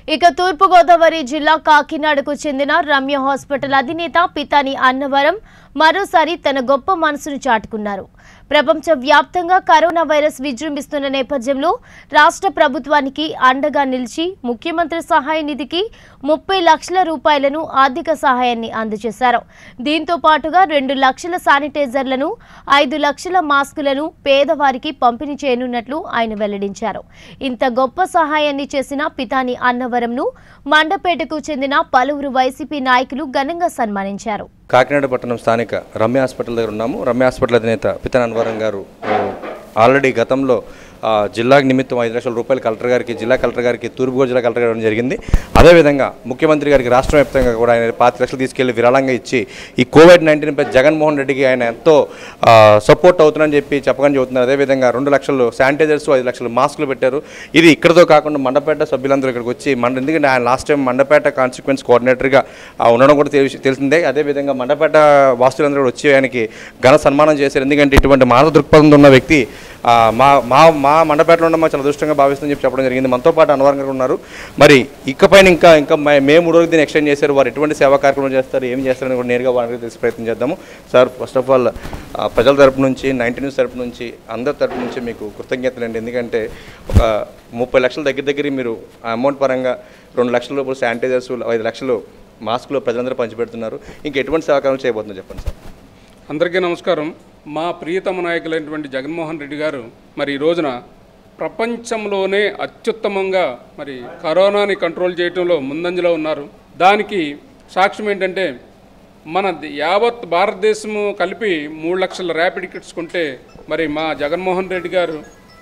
ఇక తూర్పుగోదావరి జిల్లా కాకినాడకు చెందిన రమ్య హాస్పిటల్ అధినేత పితాని అన్నవరం మరోసారి తన గొప్ప మనసును చాటుకున్నారు ప్రపంచ వ్యాప్తంగా కరోనా వైరస్ విజృంభిస్తున్న నేపథ్యంలో రాష్ట్ర ప్రభుత్వానికి అండగా నిలిచి ముఖ్యమంత్రి సహాయ నిధికి ముప్పై లక్షల రూపాయలను ఆర్థిక సహాయాన్ని అందజేశారు దీంతో పాటుగా రెండు లక్షల శానిటైజర్లను ఐదు లక్షల మాస్కులను పేదవారికి పంపిణీ చేయనున్నట్లు ఆయన వెల్లడించారు ఇంత గొప్ప సహాయాన్ని చేసిన పితాని అన్నవరంను మండపేటకు చెందిన పలువురు వైసీపీ నాయకులు ఘనంగా సన్మానించారు కాకినాడ పట్టణం స్థానిక రమ్య హాస్పిటల్ దగ్గర ఉన్నాము రమ్య హాస్పిటల్ అధినేత పితన్ అన్వరం గారు ఆ, ఆల్రెడీ గతంలో ఆ, జిల్లాకు నిమిత్తం ఐదు లక్షల రూపాయలు కలెక్టర్ గారికి జిల్లా కలెక్టర్ గారికి తూర్పుగోదావరి జిల్లా కలెక్టర్ గారు జరిగింది అదేవిధంగా ముఖ్యమంత్రి గారికి రాష్ట్ర వ్యాప్తంగా కూడా ఆయన పాతి లక్షలు తీసుకెళ్లి విరాళంగా ఇచ్చి ఈ కోవిడ్ నైన్టీన్ పై జగన్మోహన్ రెడ్డికి ఆయన ఎంతో ఆ, సపోర్ట్ అవుతుందని చెప్పి చెప్పగానే చెబుతున్నారు అదేవిధంగా రెండు లక్షలు శానిటైజర్స్ ఐదు లక్షలు మాస్కులు పెట్టారు ఇది ఇక్కడతో కాకుండా మండపేట సభ్యులందరూ ఇక్కడికి వచ్చి మండ ఎందుకంటే ఆయన లాస్ట్ టైం మండపేట కాన్సిక్వెన్స్ కోఆర్డినేటర్గా ఆ, ఉండడం కూడా తెలిసి తెలిసిందే అదేవిధంగా మండపేట వాస్తులందరూ కూడా వచ్చి ఆయనకి ఘన సన్మానం చేశారు ఎందుకంటే ఇటువంటి మానవ దృక్పథంతో ఉన్న వ్యక్తి ఆ, మా మా మా మండపేటలో ఉన్న చాలా అదృష్టంగా భావిస్తుందని చెప్పి చెప్పడం జరిగింది మనతో పాటు అన్వరం గారు ఉన్నారు మరి ఇకపైన ఇంకా ఇంకా మే- మే మూడు రోజులు దీన్ని ఎక్స్టెండ్ చేశారు వారు ఎటువంటి సేవా కార్యక్రమం చేస్తారు ఏం చేస్తారని కూడా నేరుగా వారికి తెలిసి ప్రయత్నం చేద్దాము సార్ ఫస్ట్ ఆఫ్ ఆల్ ప్రజల తరపు నుంచి నైన్టీ న్యూస్ తరపు నుంచి అందరి తరపు నుంచి మీకు కృతజ్ఞతలు అండి ఎందుకంటే ఒక ముప్పై లక్షల దగ్గర దగ్గర మీరు ఆ అమౌంట్ పరంగా రెండు లక్షల రూపాయలు శానిటైజర్స్ ఐదు లక్షలు మాస్కులు ప్రజలందరూ పంచిపెడుతున్నారు ఇంకా ఎటువంటి సేవా కార్యక్రమం చేయబోతున్నారు చెప్పండి సార్ అందరికీ నమస్కారం మా ప్రియతమ నాయకులైనటువంటి జగన్మోహన్ రెడ్డి గారు మరి ఈ రోజున ప్రపంచంలోనే అత్యుత్తమంగా మరి కరోనాని కంట్రోల్ చేయడంలో ముందంజలో ఉన్నారు దానికి సాక్ష్యం ఏంటంటే మన ద- యావత్ భారతదేశము కలిపి మూడు లక్షల ర్యాపిడ్ కిట్స్ కొంటే మరి మా జగన్మోహన్ రెడ్డి గారు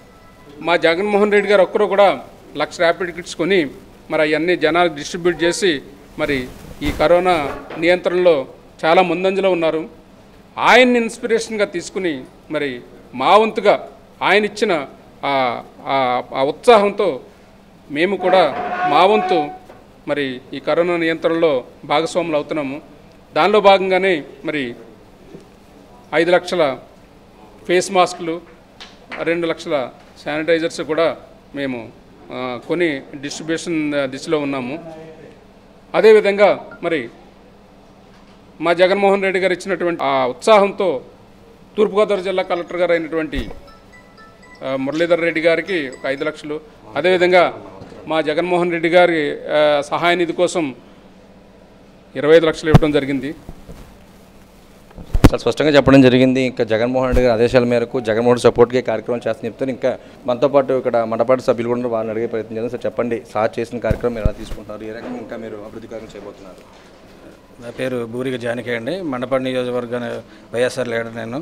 మా జగన్మోహన్ రెడ్డి గారు ఒక్కరు కూడా లక్ష ర్యాపిడ్ కిట్స్ కొని మరి అవన్నీ జనాలకు డిస్ట్రిబ్యూట్ చేసి మరి ఈ కరోనా నియంత్రణలో చాలా ముందంజలో ఉన్నారు ఆయన్ని ఇన్స్పిరేషన్గా తీసుకుని మరి మా వంతుగా ఆయన ఇచ్చిన ఆ- ఆ- ఆ ఉత్సాహంతో మేము కూడా మా వంతు మరి ఈ కరోనా నియంత్రణలో భాగస్వాములు అవుతున్నాము దానిలో భాగంగానే మరి ఐదు లక్షల ఫేస్ మాస్కులు రెండు లక్షల శానిటైజర్స్ కూడా మేము ఆ, కొని డిస్ట్రిబ్యూషన్ దిశలో ఉన్నాము అదేవిధంగా మరి మా జగన్మోహన్ రెడ్డి గారు ఇచ్చినటువంటి ఆ ఉత్సాహంతో తూర్పుగోదావరి జిల్లా కలెక్టర్ గారు అయినటువంటి ఆ, మురళీధర్ రెడ్డి గారికి ఒక ఐదు లక్షలు అదేవిధంగా మా జగన్మోహన్ రెడ్డి గారి ఆ, సహాయ నిధి కోసం ఇరవై ఐదు లక్షలు ఇవ్వడం జరిగింది చాలా స్పష్టంగా చెప్పడం జరిగింది ఇంకా జగన్మోహన్ రెడ్డి గారి ఆదేశాల మేరకు జగన్మోహన్ సపోర్ట్గా కార్యక్రమం చేస్తని చెప్తారు ఇంకా మనతో పాటు ఇక్కడ మండపాటి సభ్యులు కూడా వాళ్ళని అడిగే ప్రయత్నం చేద్దాం సార్ చెప్పండి సార్ చేసిన కార్యక్రమం మీరు ఎలా తీసుకుంటున్నారు ఏ రకంగా ఇంకా మీరు అభివృద్ధి కార్యక్రమం చేయబోతున్నారు నా పేరు బూరిగ జానకి అండి మండపాడు నియోజకవర్గ వైఎస్ఆర్ లీడర్ నేను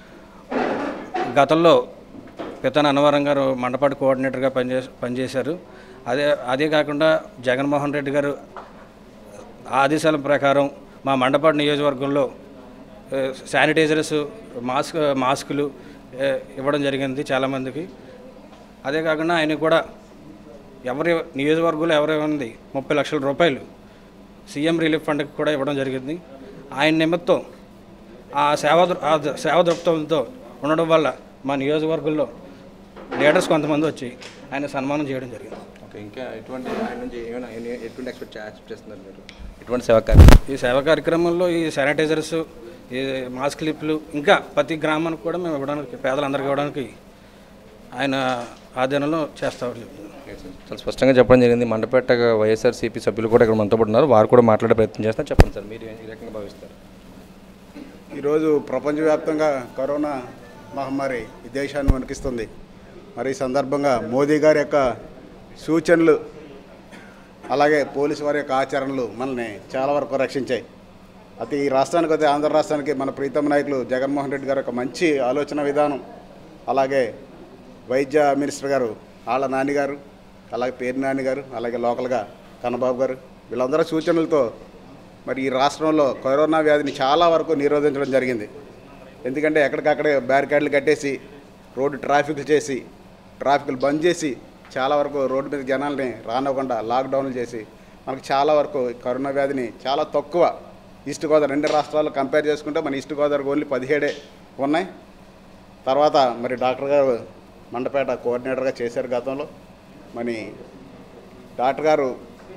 గతంలో పితన అన్నవరం గారు మండపాడు కోఆర్డినేటర్గా పనిచే పనిచేశారు అదే అదే కాకుండా జగన్మోహన్ రెడ్డి గారు ఆదేశాల ప్రకారం మా మండపాడు నియోజకవర్గంలో ఏ, శానిటైజర్స్ మాస్క్ మాస్కులు ఏ, ఇవ్వడం జరిగింది చాలామందికి అదే కాకుండా ఆయన కూడా ఎవరి నియోజకవర్గంలో ఎవరైనా ముప్పై లక్షల రూపాయలు సీఎం రిలీఫ్ ఫండ్కి కూడా ఇవ్వడం జరిగింది ఆయన నిమిత్తం ఆ సేవా దృ- ఆ ద- సేవా దృక్పథంతో ఉండడం వల్ల మా నియోజకవర్గంలో లీడర్స్ కొంతమంది వచ్చి ఆయన సన్మానం చేయడం జరిగింది ఓకే ఇంకా ఎటువంటి ఆయన నుంచి ఏమైనా ఎన్ని- ఎటువంటి ఎక్స్పెక్ట్ ఎక్స్పెక్ట్ చేస్తున్నారు మీరు ఎటువంటి సేవా కార్యక్రమం ఈ సేవా కార్యక్రమంలో ఈ శానిటైజర్స్ ఈ మాస్క్ క్లిప్లు ఇంకా ప్రతి గ్రామానికి కూడా మేము ఇవ్వడానికి పేదలందరికీ ఇవ్వడానికి ఆయన ఆధీనంలో చేస్తామని చెప్తున్నాను చాలా స్పష్టంగా చెప్పడం జరిగింది మండపేట వైఎస్ఆర్సీపీ సభ్యులు కూడా ఇక్కడ మనతో పాటు ఉన్నారు వారు కూడా మాట్లాడే ప్రయత్నం చేస్తారు చెప్పండి సార్ మీరు ఏ రకంగా భావిస్తారు ఈరోజు ప్రపంచవ్యాప్తంగా కరోనా మహమ్మారి ఈ దేశాన్ని వణికిస్తుంది మరి ఈ సందర్భంగా మోదీ గారి యొక్క సూచనలు అలాగే పోలీసు వారి యొక్క ఆచరణలు మనల్ని చాలా వరకు రక్షించాయి అయితే ఈ రాష్ట్రానికి అయితే ఆంధ్ర రాష్ట్రానికి మన ప్రీతమ నాయకులు జగన్మోహన్ రెడ్డి గారు ఒక మంచి ఆలోచన విధానం అలాగే వైద్య మినిస్టర్ గారు ఆళ్ళ నాని గారు అలాగే పేరు నాని గారు అలాగే లోకల్గా కన్నబాబు గారు వీళ్ళందరూ సూచనలతో మరి ఈ రాష్ట్రంలో కరోనా వ్యాధిని చాలా వరకు నిరోధించడం జరిగింది ఎందుకంటే ఎక్కడికక్కడే బ్యారికేడ్లు కట్టేసి రోడ్డు ట్రాఫిక్లు చేసి ట్రాఫిక్లు బంద్ చేసి చాలా వరకు రోడ్డు మీద జనాల్ని రానివ్వకుండా లాక్డౌన్లు చేసి మనకు చాలా వరకు ఈ కరోనా వ్యాధిని చాలా తక్కువ ఈస్ట్ గోదావరి రెండు రాష్ట్రాలు కంపేర్ చేసుకుంటే మన ఈస్ట్ గోదావరికి ఓన్లీ పదిహేడే ఉన్నాయి తర్వాత మరి డాక్టర్ గారు మండపేట కోఆర్డినేటర్గా చేశారు గతంలో మరి డాక్టర్ గారు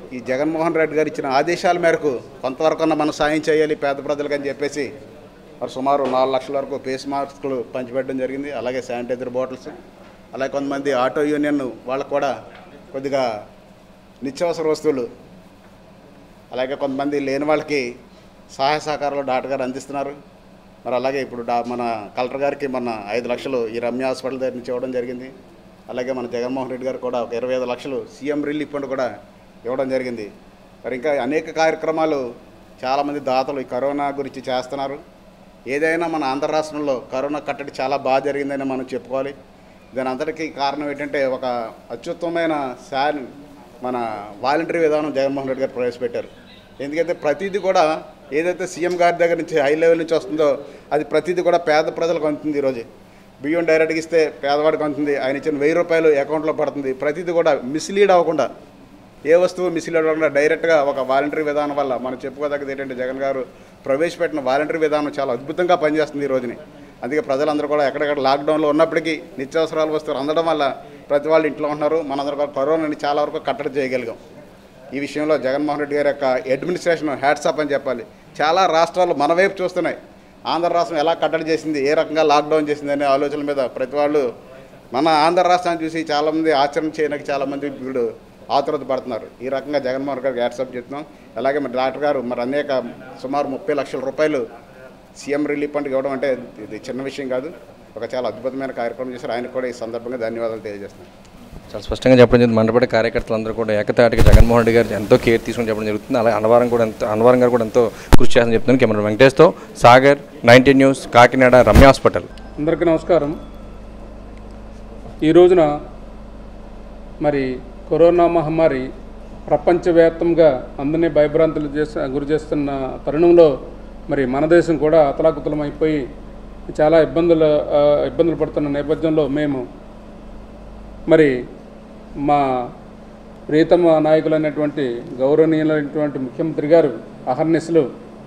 ఈ జగన్మోహన్ రెడ్డి గారు ఇచ్చిన ఆదేశాల మేరకు కొంతవరకు మనం సాయం చేయాలి పేద ప్రజలకు అని చెప్పేసి మరి సుమారు నాలుగు లక్షల వరకు ఫేస్ మాస్కులు పంచిపెట్టడం జరిగింది అలాగే శానిటైజర్ బాటిల్స్ అలాగే కొంతమంది ఆటో యూనియన్ వాళ్ళకు కూడా కొద్దిగా నిత్యావసర వస్తువులు అలాగే కొంతమంది లేని వాళ్ళకి సహాయ సహకారాలు డాక్టర్ గారు అందిస్తున్నారు మరి అలాగే ఇప్పుడు డా మన కలెక్టర్ గారికి మన ఐదు లక్షలు ఈ రమ్య హాస్పిటల్ దగ్గర నుంచి ఇవ్వడం జరిగింది అలాగే మన జగన్మోహన్ రెడ్డి గారు కూడా ఒక ఇరవై ఐదు లక్షలు సీఎం రిలీఫ్ ఫండ్ కూడా ఇవ్వడం జరిగింది మరి ఇంకా అనేక కార్యక్రమాలు చాలామంది దాతలు ఈ కరోనా గురించి చేస్తున్నారు ఏదైనా మన ఆంధ్ర రాష్ట్రంలో కరోనా కట్టడి చాలా బాగా జరిగిందని మనం చెప్పుకోవాలి దాని అంతటికీ కారణం ఏంటంటే ఒక అత్యుత్తమైన శాన్ మన వాలంటరీ విధానం జగన్మోహన్ రెడ్డి గారు ప్రవేశపెట్టారు ఎందుకంటే ప్రతిదీ కూడా ఏదైతే సీఎం గారి దగ్గర నుంచి హై లెవెల్ నుంచి వస్తుందో అది ప్రతిదీ కూడా పేద ప్రజలకు అందుతుంది ఈరోజు బియ్యం డైరెక్ట్గా ఇస్తే పేదవాడికి అందుతుంది ఆయన ఇచ్చిన వెయ్యి రూపాయలు అకౌంట్లో పడుతుంది ప్రతిదీ కూడా మిస్లీడ్ అవ్వకుండా ఏ వస్తువు మిస్లీడ్ అవ్వకుండా డైరెక్ట్గా ఒక వాలంటరీ విధానం వల్ల మనం చెప్పుకోదగ్గది ఏంటంటే జగన్ గారు ప్రవేశపెట్టిన వాలంటరీ విధానం చాలా అద్భుతంగా పనిచేస్తుంది ఈ రోజుని అందుకే ప్రజలందరూ కూడా ఎక్కడెక్కడ లాక్డౌన్లో ఉన్నప్పటికీ నిత్యావసరాల వస్తువులు అందడం వల్ల ప్రతి వాళ్ళు ఇంట్లో ఉంటున్నారు మనందరూ కూడా కరోనాని చాలా వరకు కట్టడి చేయగలిగాం ఈ విషయంలో జగన్మోహన్ రెడ్డి గారి యొక్క అడ్మినిస్ట్రేషన్ హ్యాట్సాప్ అని చెప్పాలి చాలా రాష్ట్రాలు మన వైపు చూస్తున్నాయి ఆంధ్ర రాష్ట్రం ఎలా కట్టడి చేసింది ఏ రకంగా లాక్డౌన్ చేసింది అనే ఆలోచనల మీద ప్రతి వాళ్ళు మన ఆంధ్ర రాష్ట్రాన్ని చూసి చాలామంది ఆచరణ చేయడానికి చాలామంది ఇప్పుడు ఆతురత పడుతున్నారు ఈ రకంగా జగన్మోహన్ గారికి హ్యాట్సాప్ చెప్తున్నాం అలాగే మరి డాక్టర్ గారు మరి అనేక సుమారు ముప్పై లక్షల రూపాయలు సీఎం రిలీఫ్ ఫండ్కి ఇవ్వడం అంటే ఇది చిన్న విషయం కాదు ఒక చాలా అద్భుతమైన కార్యక్రమం చేశారు ఆయనకు కూడా ఈ సందర్భంగా ధన్యవాదాలు తెలియజేస్తున్నాను చాలా స్పష్టంగా చెప్పడం జరిగింది మండపడి కార్యకర్తలందరూ కూడా ఏకతాటిగా జగన్మోహన్ రెడ్డి గారు ఎంతో కేర్ తీసుకుని చెప్పడం జరుగుతుంది అలాగే అన్నవరం కూడా ఎంతో అన్నవరం గారు కూడా ఎంతో కృషి చేస్తారని చెప్తున్నాను కెమెరా వెంకటేష్తో Sagar nineteen news Kakinada Ramya hospital అందరికీ నమస్కారం ఈ రోజున మరి కరోనా మహమ్మారి ప్రపంచవ్యాప్తంగా అందరినీ భయభ్రాంతులు చేసి గురి చేస్తున్న తరుణంలో మరి మన దేశం కూడా అతలాకుతలం అయిపోయి చాలా ఇబ్బందులు ఆ, ఇబ్బందులు పడుతున్న నేపథ్యంలో మేము మరి మా ప్రియతమ నాయకులైనటువంటి గౌరవనీయులైనటువంటి ముఖ్యమంత్రి గారు అహర్నిశలు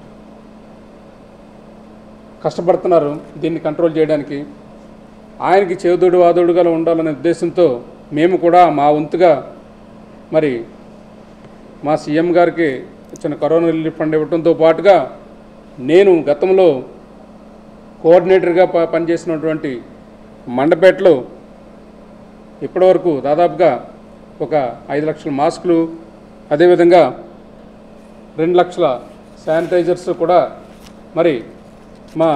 కష్టపడుతున్నారు దీన్ని కంట్రోల్ చేయడానికి ఆయనకి చేదుడు వాదుడుగా ఉండాలనే ఉద్దేశంతో మేము కూడా మా వంతుగా మరి మా సీఎం గారికి ఇచ్చిన కరోనా రిలీఫ్ ఫండ్ ఇవ్వడంతో పాటుగా నేను గతంలో కోఆర్డినేటర్గా ప పనిచేసినటువంటి మండపేటలో ఇప్పటివరకు దాదాపుగా ఒక ఐదు లక్షల మాస్కులు అదేవిధంగా రెండు లక్షల శానిటైజర్స్ కూడా మరి మా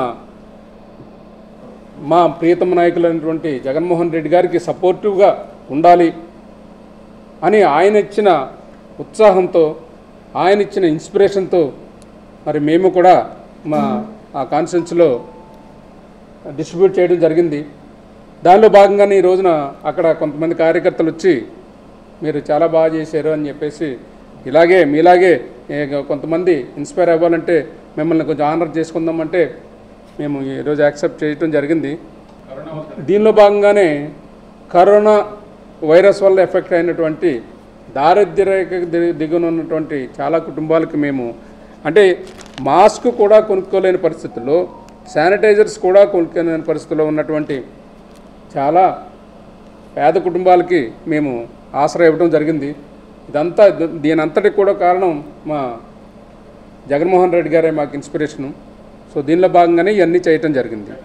మా ప్రియతమ నాయకులైనటువంటి జగన్మోహన్ రెడ్డి గారికి సపోర్టివ్గా ఉండాలి అని ఆయన ఇచ్చిన ఉత్సాహంతో ఆయన ఇచ్చిన ఇన్స్పిరేషన్తో మరి మేము కూడా మా ఆ కాన్ఫరెన్స్లో డిస్ట్రిబ్యూట్ చేయడం జరిగింది దానిలో భాగంగానే ఈ రోజున అక్కడ కొంతమంది కార్యకర్తలు వచ్చి మీరు చాలా బాగా చేశారు అని చెప్పేసి ఇలాగే మీలాగే ఏ, కొంతమంది ఇన్స్పైర్ అవ్వాలంటే మిమ్మల్ని కొంచెం ఆనర్ చేసుకుందామంటే మేము ఈరోజు యాక్సెప్ట్ చేయడం జరిగింది దీనిలో భాగంగానే కరోనా వైరస్ వల్ల ఎఫెక్ట్ అయినటువంటి దారిద్ర్య రేఖ ది- దిగున ఉన్నటువంటి చాలా కుటుంబాలకి మేము అంటే మాస్క్ కూడా కొనుక్కోలేని పరిస్థితుల్లో శానిటైజర్స్ కూడా కొనుక్కోలేని పరిస్థితుల్లో ఉన్నటువంటి చాలా పేద కుటుంబాలకి మేము ఆశ్రయం ఇవ్వడం జరిగింది ఇదంతా దీని అంతటికి కూడా కారణం మా జగన్మోహన్ రెడ్డి గారే మాకు ఇన్స్పిరేషను సో దీనిలో భాగంగానే ఇవన్నీ చేయటం జరిగింది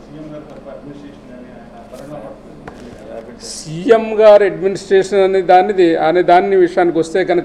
సీఎం గారి అడ్మినిస్ట్రేషన్ అనే దానిది అనే దాని విషయానికి వస్తే కనుక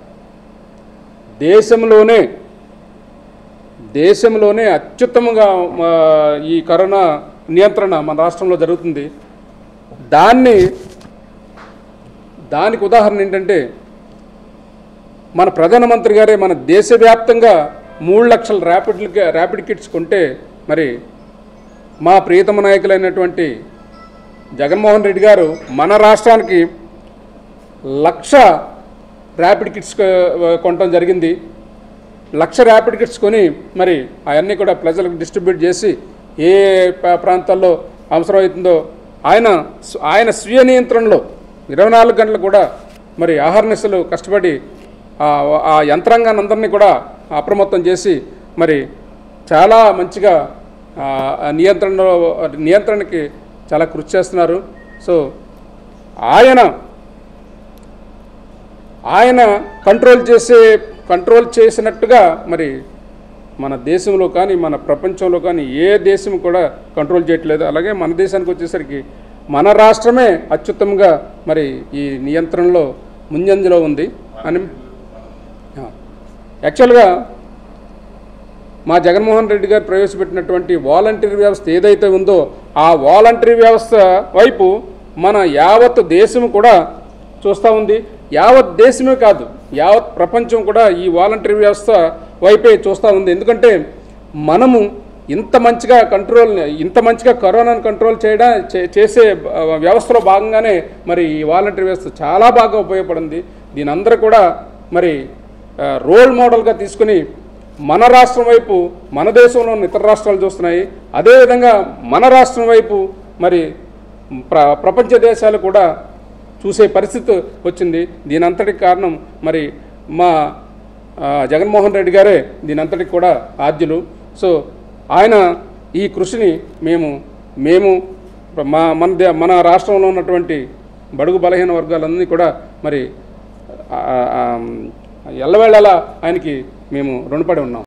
దేశంలోనే దేశంలోనే అత్యుత్తమంగా మా ఈ కరోనా నియంత్రణ మన రాష్ట్రంలో జరుగుతుంది దాన్ని దానికి ఉదాహరణ ఏంటంటే మన ప్రధానమంత్రి గారే మన దేశవ్యాప్తంగా మూడు లక్షల ర్యాపిడ్ ర్యాపిడ్ కిట్స్ కొంటే మరి మా ప్రియతమ నాయకులైనటువంటి జగన్మోహన్ రెడ్డి గారు మన రాష్ట్రానికి లక్ష ర్యాపిడ్ కిట్స్ కొ- కొనటం జరిగింది లక్ష ర్యాపిడ్ కిట్స్ కొని మరి అవన్నీ కూడా ప్రజలకు డిస్ట్రిబ్యూట్ చేసి ఏ ప్రా- ప్రాంతాల్లో అవసరమవుతుందో ఆయన స్- ఆయన స్వీయ నియంత్రణలో ఇరవై నాలుగు గంటలు కూడా మరి ఆహార్నిశలు కష్టపడి ఆ- ఆ యంత్రాంగాన్ని అందరినీ కూడా అప్రమత్తం చేసి మరి చాలా మంచిగా ఆ, ఆ నియంత్రణలో నియంత్రణకి చాలా కృషి చేస్తున్నారు సో ఆయన ఆయన కంట్రోల్ చేసే కంట్రోల్ చేసినట్టుగా మరి మన దేశంలో కానీ మన ప్రపంచంలో కానీ ఏ దేశం కూడా కంట్రోల్ చేయట్లేదు అలాగే మన దేశానికి వచ్చేసరికి మన రాష్ట్రమే అత్యుత్తమంగా మరి ఈ నియంత్రణలో ముంజంజలో ఉంది అని ఆ. యాక్చువల్గా మా జగన్మోహన్ రెడ్డి గారు ప్రవేశపెట్టినటువంటి వాలంటీర్ వ్యవస్థ ఏదైతే ఉందో ఆ వాలంటరీ వ్యవస్థ వైపు మన యావత్ దేశం కూడా చూస్తూ ఉంది యావత్ దేశమే కాదు యావత్ ప్రపంచం కూడా ఈ వాలంటరీ వ్యవస్థ వైపే చూస్తూ ఉంది ఎందుకంటే మనము ఇంత మంచిగా కంట్రోల్ ఇంత మంచిగా కరోనాను కంట్రోల్ చేయడం చే- చేసే ఆ, వ్యవస్థలో భాగంగానే మరి ఈ వాలంటరీ వ్యవస్థ చాలా బాగా ఉపయోగపడింది దీని అందరూ కూడా మరి ఆ, రోల్ మోడల్గా తీసుకుని మన రాష్ట్రం వైపు మన దేశంలో ఉన్న ఇతర రాష్ట్రాలు చూస్తున్నాయి అదేవిధంగా మన రాష్ట్రం వైపు మరి ప్ర ప్రపంచ దేశాలు కూడా చూసే పరిస్థితి వచ్చింది దీని అంతటికి కారణం మరి మా ఆ, జగన్మోహన్ రెడ్డి గారే దీని అంతటికి కూడా ఆద్యులు సో ఆయన ఈ కృషిని మేము మేము మా మన దే మన రాష్ట్రంలో ఉన్నటువంటి బడుగు బలహీన వర్గాలన్నీ కూడా మరి ఆ, ఆ, ఎల్లవేళలా ఆయనకి మేము రుణపడి ఉన్నాం